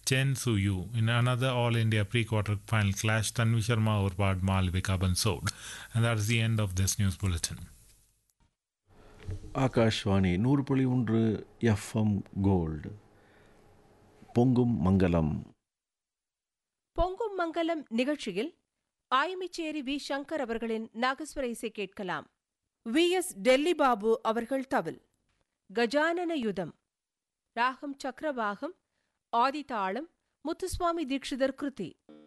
Chen Su-yu. In another All India pre-quarter final clash, Tanvi Sharma overpowered Malvika Bansod. And that is the end of this news bulletin. Akashvani நூறு புள்ளி ஒன்று FM gold பொங்கும் மங்கலம் பொங்கும் மங்கலம் நிகழ்ச்சியில் ஆயமிச்சேரி we Shankar அவர்களின் நாகஸ்வர இசை கேட்கலாம் வி எஸ் டெல்லி பாபு அவர்கள் தவில் கஜானன யுதம் ராகம் சக்கரவாகம் ஆதிதாளம் முத்துசுவாமி தீட்சிதர் கிருதி